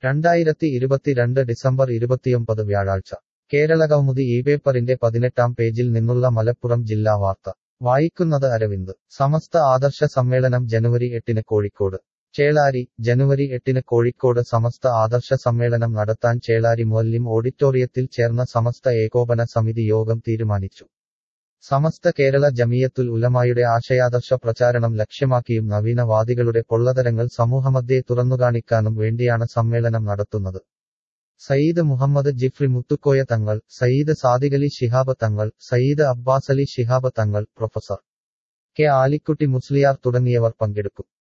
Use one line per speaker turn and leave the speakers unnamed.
രണ്ടായിരത്തി ഇരുപത്തിരണ്ട് ഡിസംബർ ഇരുപത്തിയൊമ്പത് വ്യാഴാഴ്ച കേരളകൗമുദി ഈ പേപ്പറിന്റെ പതിനെട്ടാം പേജിൽ നിന്നുള്ള മലപ്പുറം ജില്ലാ വാർത്ത വായിക്കുന്നത് അരവിന്ദ് സമസ്ത ആദർശ സമ്മേളനം ജനുവരി എട്ടിന് കോഴിക്കോട് ചേളാരി ജനുവരി എട്ടിന് കോഴിക്കോട് സമസ്ത ആദർശ സമ്മേളനം നടത്താൻ ചേളാരി മുഅല്ലിം ഓഡിറ്റോറിയത്തിൽ ചേർന്ന സമസ്ത ഏകോപന സമിതി യോഗം തീരുമാനിച്ചു സമസ്ത കേരള ജമിയത്തുൽ ഉലമായുടെ ആശയാദർശ പ്രചാരണം ലക്ഷ്യമാക്കിയും നവീനവാദികളുടെ പൊള്ളതരങ്ങൾ സമൂഹമധ്യേ തുറന്നുകാണിക്കാനും വേണ്ടിയാണ് സമ്മേളനം നടത്തുന്നത് സയ്യിദ് മുഹമ്മദ് ജിഫ്രി മുത്തുക്കോയ തങ്ങൾ സയ്യിദ് സാദിഖലി ശിഹാബ് തങ്ങൾ സയ്യിദ് അബ്ബാസ് അലി ശിഹാബ് തങ്ങൾ പ്രൊഫസർ കെ ആലിക്കുട്ടി മുസ്ലിയാർ തുടങ്ങിയവർ പങ്കെടുക്കും